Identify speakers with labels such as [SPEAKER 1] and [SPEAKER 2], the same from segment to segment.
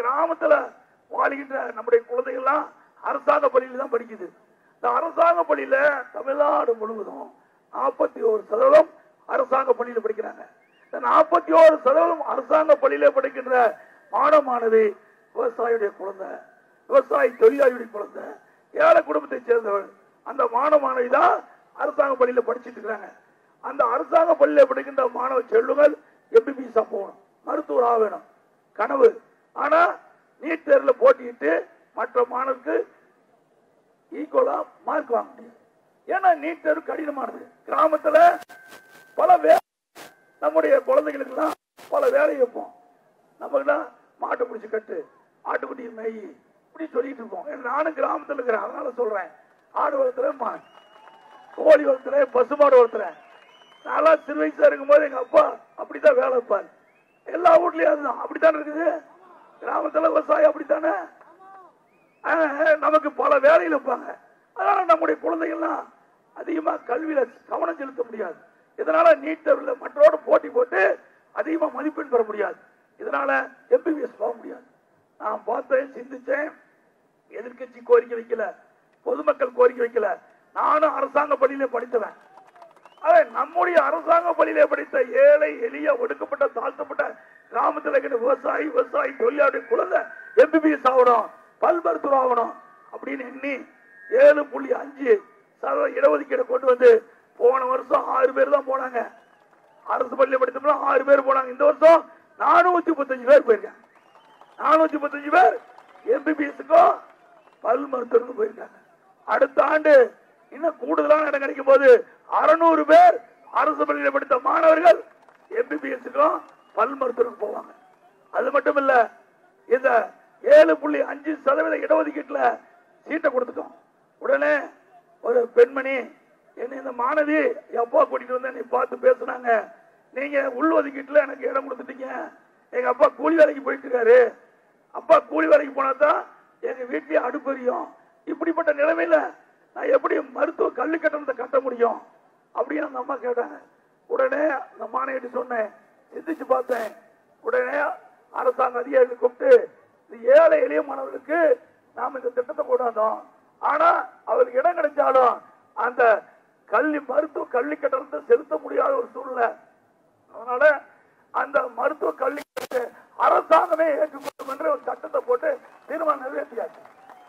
[SPEAKER 1] கிராமத்துல வாழ்கின்ற நம்முடைய குழந்தைகள்லாம் அரசாங்க பள்ளியில தான் படிக்குது இந்த அரசாங்க பள்ளியில தமிழ்நாடு முழுவதும் நாற்பத்தி ஒரு சதவீதம் அரசாங்க பள்ளியில படிக்கிறாங்க இந்த நாற்பத்தி ஓரு சதவீதம் அரசாங்க பள்ளியில படிக்கின்ற மாணவ மாணவி விவசாயியுடைய குழந்தை விவசாயி தொழிலாளியுடைய குழந்தை ஏழை குடும்பத்தை சேர்ந்தவள் அந்த மாணவ மாணவி தான் அரசாங்க பள்ளியில படிச்சிட்டு இருக்காங்க அந்த அரசாங்க பள்ளியில படிக்கின்ற மாணவ செல்லுங்கள் எம்பிபிஎஸ் போகணும் மருத்துவர் ஆக வேணும் கனவு ஆனா நீட் தேர்வுல போட்டியிட்டு மற்ற மாணவருக்கு ஈக்குவலா மார்க் வாங்க முடியும் ஏன்னா நீட் தேர்வு கடினமானது கிராமத்துல பல வேலை நம்முடைய குழந்தைகளுக்கெல்லாம் பல வேலை வைப்போம் நமக்குலாம் மாட்டை பிடிச்சி கட்டு ஆட்டுக்குட்டி மேய் இப்படி சொல்லிட்டு இருப்போம் ஏன்னா நானும் கிராமத்துல இருக்கிறேன் அதனால சொல்றேன் ஆடு வளர்த்துறேன் மா- கோழி வளர்த்துறேன் பசுமாடு வளர்த்துறேன் நான்லாம் சிறு வயசா இருக்கும்போது எங்க அப்பா அப்படித்தான் வேலை வைப்பார் எல்லா வீட்லயும் அதுதான் அப்படித்தானே இருக்குது கிராமத்துல விவசாயம் அப்படித்தானே ஆஹ், நமக்கு பல வேலைகள் வைப்பாங்க அதனால நம்முடைய குழந்தைகள்லாம் அதிகமா கல்வியில கவனம் செலுத்த முடியாது இதனால நீட் தேர்வுல மற்றோடு போட்டி போட்டு அதிகமா மதிப்பெண் பெற முடியாது இதனால எம்பிபிஎஸ் போக முடியாது நான் பார்த்தேன் சிந்திச்சேன் எதிர்க்கட்சி கோரிக்கை வைக்கல பொதுமக்கள் கோரிக்கை வைக்கல நானும் அரசாங்க பள்ளியில படித்தவன் அதே நம்முடைய அரசாங்க பள்ளியிலே படித்த ஏழை எளிய ஒடுக்கப்பட்ட தாழ்த்தப்பட்ட கிராமத்தில் இருக்கிற விவசாயி விவசாயி தொழிலாளி குழந்தை எம்பிபிஎஸ் ஆகணும் பல் மருத்துவர் ஆகணும் அப்படின்னு எண்ணி ஏழு புள்ளி அஞ்சு சதவீத இடஒதுக்கீடு கொண்டு வந்து போன வருஷம் ஆறு பேர் தான் போனாங்க அரசு பள்ளியில் படித்தோம்னா ஆறு பேர் போனாங்க இந்த வருஷம் நானூத்தி முப்பத்தஞ்சு பேர் போயிருக்காங்க நானூத்தி முப்பத்தஞ்சு பேர் எம்பிபிஎஸ்க்கும் பல் மருத்துவருக்கும் போயிருக்காங்க அடுத்த ஆண்டு இன்னும் கூடுதலான இடம் கிடைக்கும் போது அறுநூறு பேர் அரசு பள்ளியில் படித்த மாணவர்கள் எம்பிபிஎஸ்க்கும் பல் மருத்துவருக்கு போவாங்க அது மட்டும் இல்ல இந்த ஏழு புள்ளி அஞ்சு சதவீத இடஒதுக்கீட்டுல சீட்டை கொடுத்துட்டோம் உடனே ஒரு பெண்மணி என்ன இந்த மாணவி என் அப்பா கூட்டிட்டு வந்து என்னை பார்த்து பேசுனாங்க நீங்க உள் ஒதுக்கீட்டுல எனக்கு இடம் கொடுத்துட்டீங்க எங்க அப்பா கூலி வேலைக்கு போயிட்டு இருக்காரு அப்பா கூலி வேலைக்கு போனா தான் எங்க வீட்லயே அடுப்பெரியும் இப்படிப்பட்ட நிலைமையில நான் எப்படி மருத்துவ கல்வி கட்டணத்தை கட்ட முடியும் அப்படின்னு அந்த அம்மா கேட்டாங்க உடனே அந்த மாணவிட்டு சொன்னேன் சிந்திச்சு பார்த்தேன் உடனே அரசாங்க அதிகாரிகளை கூப்பிட்டு இந்த ஏழை எளிய மாணவர்களுக்கு நாம இந்த திட்டத்தை கொண்டாந்தோம் ஆனா அவருக்கு இடம் கிடைச்சாலும் அந்த கல்வி மருத்துவ கல்வி கட்டணத்தை செலுத்த முடியாத ஒரு சூழ்நிலை அதனால அந்த மருத்துவ கல்வி கட்டணத்தை அரசாங்கமே ஏற்றுக்கொள்ளும் என்று ஒரு சட்டத்தை போட்டு தீர்மானம் நிறைவேற்றியாச்சு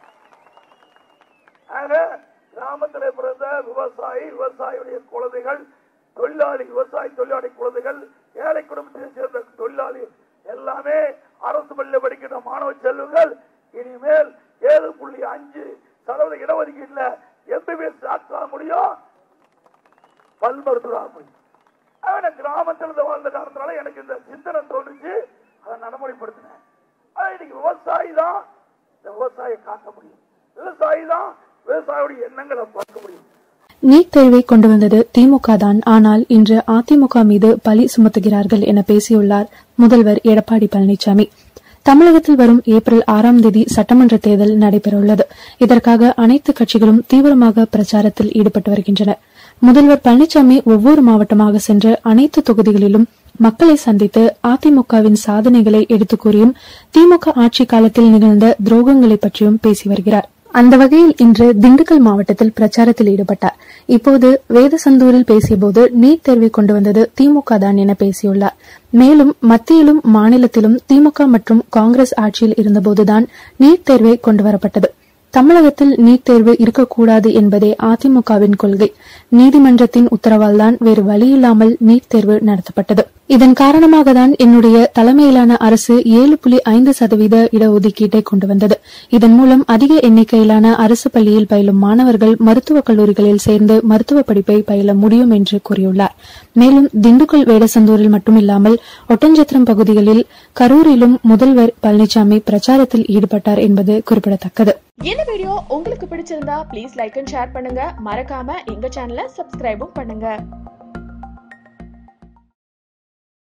[SPEAKER 1] ஆக கிராமத்திலே பிறந்த விவசாயி விவசாயியுடைய குழந்தைகள் தொழிலாளி விவசாயி தொழிலாளி குழந்தைகள் ஏழை குடும்பத்தை சேர்ந்த தொழிலாளி எல்லாமே அரசு பள்ளியில் படிக்கின்ற மாணவ செல்வங்கள் இனிமேல் ஏழு புள்ளி அஞ்சு சதவீத இடஒதுக்கீட்டுல எம்பிபிஎஸ் டாக்டர் ஆக முடியும் பல் மருத்துவர் ஆக முடியும் ஆனா கிராமத்தில் இருந்து வாழ்ந்த காரணத்தினால எனக்கு இந்த சிந்தனை தோணுச்சு அதை நடைமுறைப்படுத்தினேன் ஆனா இன்னைக்கு விவசாயி தான் இந்த விவசாயியை காக்க முடியும் விவசாயி தான் விவசாயியுடைய எண்ணங்களை பார்க்க முடியும்
[SPEAKER 2] நீட் தேர்வை கொண்டு வந்தது திமுக தான் ஆனால் இன்று அதிமுக மீது பழி சுமத்துகிறார்கள் என பேசியுள்ளார் முதல்வர் எடப்பாடி பழனிசாமி தமிழகத்தில் வரும் ஏப்ரல் ஆறாம் தேதி சட்டமன்ற தேர்தல் நடைபெறவுள்ளது இதற்காக அனைத்து கட்சிகளும் தீவிரமாக பிரச்சாரத்தில் ஈடுபட்டு வருகின்றனர் முதல்வர் பழனிசாமி ஒவ்வொரு மாவட்டமாக சென்று அனைத்து தொகுதிகளிலும் மக்களை சந்தித்து அதிமுகவின் சாதனைகளை எடுத்துக் கூறியும் திமுக ஆட்சி காலத்தில் நிகழ்ந்த துரோகங்களை பற்றியும் பேசி வருகிறார் அந்த வகையில் இன்று திண்டுக்கல் மாவட்டத்தில் பிரச்சாரத்தில் ஈடுபட்டார் இப்போது வேதசந்தூரில் பேசியபோது நீட் தேர்வை கொண்டு வந்தது திமுக தான் என பேசியுள்ளார் மேலும் மத்தியிலும் மாநிலத்திலும் திமுக மற்றும் காங்கிரஸ் ஆட்சியில் இருந்தபோதுதான் நீட் தேர்வை கொண்டுவரப்பட்டது தமிழகத்தில் நீட் தேர்வு இருக்கக்கூடாது என்பதே அதிமுகவின் கொள்கை நீதிமன்றத்தின் உத்தரவால்தான் வேறு வழியில்லாமல் நீட் தேர்வு நடத்தப்பட்டது இதன் காரணமாக தான் என்னுடைய தலைமையிலான அரசு ஏழு புள்ளி ஐந்து சதவீத இடஒதுக்கீட்டை கொண்டு வந்தது இதன் மூலம் அதிக எண்ணிக்கையிலான அரசு பள்ளியில் பயிலும் மாணவர்கள் மருத்துவக் கல்லூரிகளில் சேர்ந்து மருத்துவ படிப்பை பயில முடியும் என்று கூறியுள்ளார் மேலும் திண்டுக்கல் வேடசந்தூரில் மட்டுமில்லாமல் ஒட்டஞ்சத்திரம் பகுதிகளில் கரூரிலும் முதல்வர் பழனிசாமி பிரச்சாரத்தில் ஈடுபட்டார் என்பது குறிப்பிடத்தக்கது
[SPEAKER 3] இந்த வீடியோ உங்களுக்கு பிடிச்சிருந்தா ப்ளீஸ் லைக் அண்ட் ஷேர் பண்ணுங்க மறக்காம எங்க சேனலை சப்ஸ்கிரைபும் பண்ணுங்க